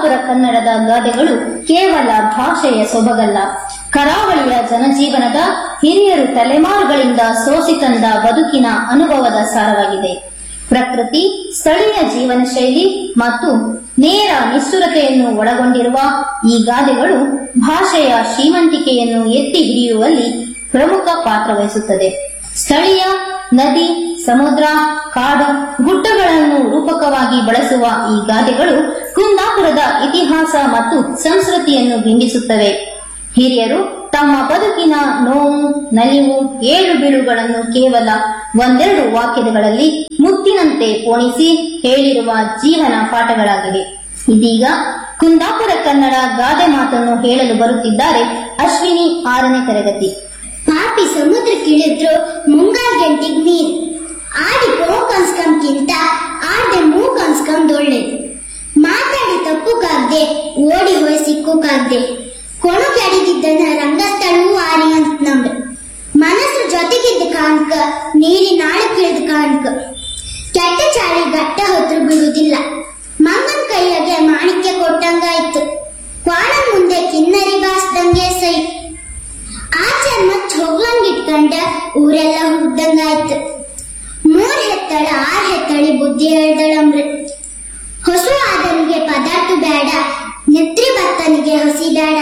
ಕುಂದಾಪುರ ಕನ್ನಡದ ಗಾದೆಗಳು ಕೇವಲ ಭಾಷೆಯ ಸೊಬಗಲ್ಲ ಕರಾವಳಿಯ ಜನಜೀವನದ ಹಿರಿಯರು ತಲೆಮಾರುಗಳಿಂದ ಸೋಸಿ ತಂದ ಬದುಕಿನ ಅನುಭವದ ಸಾರವಾಗಿದೆ ಪ್ರಕೃತಿ ಸ್ಥಳೀಯ ಜೀವನ ಶೈಲಿ ಮತ್ತು ನೇರ ನಿಷ್ಠುರತೆಯನ್ನು ಒಳಗೊಂಡಿರುವ ಈ ಗಾದೆಗಳು ಭಾಷೆಯ ಶ್ರೀಮಂತಿಕೆಯನ್ನು ಎತ್ತಿ ಹಿಡಿಯುವಲ್ಲಿ ಪ್ರಮುಖ ಪಾತ್ರ ವಹಿಸುತ್ತದೆ ಸ್ಥಳೀಯ ನದಿ ಸಮುದ್ರ ಕಾಡು ಗುಡ್ಡಗಳನ್ನು ರೂಪಕವಾಗಿ ಬಳಸುವ ಈ ಗಾದೆಗಳು ಕುಂದಾಪುರದ ಇತಿಹಾಸ ಮತ್ತು ಸಂಸ್ಕೃತಿಯನ್ನು ಬಿಂಬಿಸುತ್ತವೆ ಹಿರಿಯರು ತಮ್ಮ ಬದುಕಿನ ನೋವು ನಲಿವು ಏಳು ಬೀಳುಗಳನ್ನು ಕೇವಲ ಒಂದೆರಡು ವಾಕ್ಯಗಳಲ್ಲಿ ಮುತ್ತಿನಂತೆ ಪೋಣಿಸಿ ಹೇಳಿರುವ ಜೀವನ ಪಾಠಗಳಾಗಿವೆ ಇದೀಗ ಕುಂದಾಪುರ ಕನ್ನಡ ಗಾದೆ ಮಾತನ್ನು ಹೇಳಲು ಬರುತ್ತಿದ್ದಾರೆ ಅಶ್ವಿನಿ ಆರನೇ ತರಗತಿ ಪಾಪಿ ಸಮುದ್ರಕ್ಕಿಳಿದ್ರು ಮುಂಗಾರ್ ಗಂಟಿಗ್ ನೀರ್ ಆಡಿ ಪೋಕ್ ಅನ್ಸ್ಕಂಕಿಂತ ಆಡ್ದೆ ಮೂಕ್ ಅನ್ಸ್ಕಂದ್ ಒಳ್ಳೇದು ಮಾತಾಡಿ ತಪ್ಪುಕಾಗ್ದೆ ಓಡಿ ಹೋಯ್ ಸಿಕ್ಕುಕಾಗ್ದೆ ಕೊಣುಗಡಿದಿದ್ದನ ರಂಗಸ್ಥಳವೂ ಆರಿ ಅಂತ ನಂಬ್ರು ಮನಸ್ಸು ಜೊತೆಗಿದ್ದ ಕಾಣ್ಕ ನೀರಿ ನಾಳಕ್ಕಿಳಿದ ಕಾಣ್ಕ ಕೆಟ್ಟ ಚಾಳಿ ಗಟ್ಟ ಹೊತ್ತು ಬಿಡುವುದಿಲ್ಲ ಮಂಗನ್ ಕೈಯಾಗೆ ಮಾಣಿಕ್ಯ ಕೊಟ್ಟಂಗಾಯ್ತು ಕ್ವಾಣ ಮುಂದೆ ಕಿನ್ನರಿ ಬಾಸ್ದಂಗೆ ಸೈ ಆಚರ್ ಮತ್ ಹೋಗ್ಲಂಗ್ ಇಟ್ಕೊಂಡ ಊರೆಲ್ಲ ಹುಡ್ದಂಗಾಯ್ತು ಮೂರ್ ಹೆತ್ತಳ ಆರ್ ಹೆತ್ತಳಿ ಬುದ್ಧಿ ಹೇಳ್ದಳಂಬ್ರ ಹೊಸು ಆದನಿಗೆ ಪದಾರ್ಥ ಬೇಡ ನೆತ್ರಿ ಭತ್ತನಿಗೆ ಹಸಿ ಬೇಡ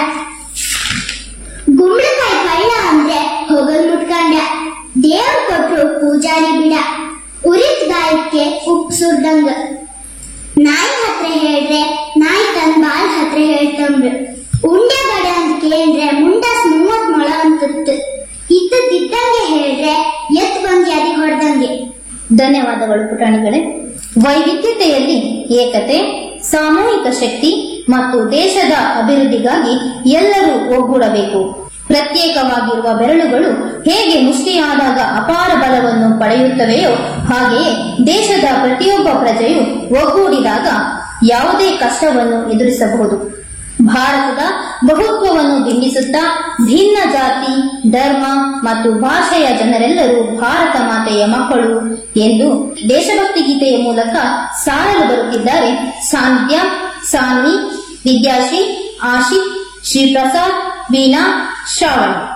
ಗುಂಬಳಕಾಯಿ ಪಳ್ಳ ಅಂದ್ರೆ ಹೊಗಲ್ ಮುಟ್ಕಂಡ ದೇವ್ರ ಕೊಟ್ರು ಪೂಜಾರಿ ಬಿಡ ಉರಿತ್ ಗಾಯಕ್ಕೆ ಉಪ್ಪು ಸುರ್ದಂಗ ನಾಯಿ ಹತ್ರ ಹೇಳ್ರೆ ನಾಯಿ ತನ್ ಬಾಲ್ ಹತ್ರ ಹೇಳ್ತಂಬ್ರು ಉಂಡೆ ಬಡ ಅಂತ ಕೇಳ್ರೆ ಮುಂಡಾಸ್ ಮೂವತ್ ಮೊಳ ಅಂತಿತ್ತು ಇದ್ದದ್ದಿದ್ದಂಗೆ ಹೇಳ್ರೆ ಎತ್ ಬಂಗಿ ಅದಿ ಹೊಡ್ದಂಗೆ ಧನ್ಯವಾದಗಳು ಪುಟಾಣಿಗಳೇ ವೈವಿಧ್ಯತೆಯಲ್ಲಿ ಏಕತೆ ಸಾಮೂಹಿಕ ಶಕ್ತಿ ಮತ್ತು ದೇಶದ ಅಭಿವೃದ್ಧಿಗಾಗಿ ಎಲ್ಲರೂ ಒಗ್ಗೂಡಬೇಕು ಪ್ರತ್ಯೇಕವಾಗಿರುವ ಬೆರಳುಗಳು ಹೇಗೆ ಮುಷ್ಟಿಯಾದಾಗ ಅಪಾರ ಬಲವನ್ನು ಪಡೆಯುತ್ತವೆಯೋ ಹಾಗೆಯೇ ದೇಶದ ಪ್ರತಿಯೊಬ್ಬ ಪ್ರಜೆಯು ಒಗ್ಗೂಡಿದಾಗ ಯಾವುದೇ ಕಷ್ಟವನ್ನು ಎದುರಿಸಬಹುದು ಭಾರತದ ಬಹುತ್ವವನ್ನು ಬಿಂಬಿಸುತ್ತಾ ಭಿನ್ನ ಜಾತಿ ಧರ್ಮ ಮತ್ತು ಭಾಷೆಯ ಜನರೆಲ್ಲರೂ ಭಾರತ ಮಾತೆಯ ಮಕ್ಕಳು ಎಂದು ದೇಶಭಕ್ತಿ ಗೀತೆಯ ಮೂಲಕ ಸಾರಲು ಬರುತ್ತಿದ್ದಾರೆ ಸಾಂಧ್ಯ ಸಾನ್ವಿ ವಿದ್ಯಾಶ್ರೀ ಆಶಿಕ್ ಶ್ರೀಪ್ರಸಾದ್ ವೀಣಾ ಶ್ರಾವಣ್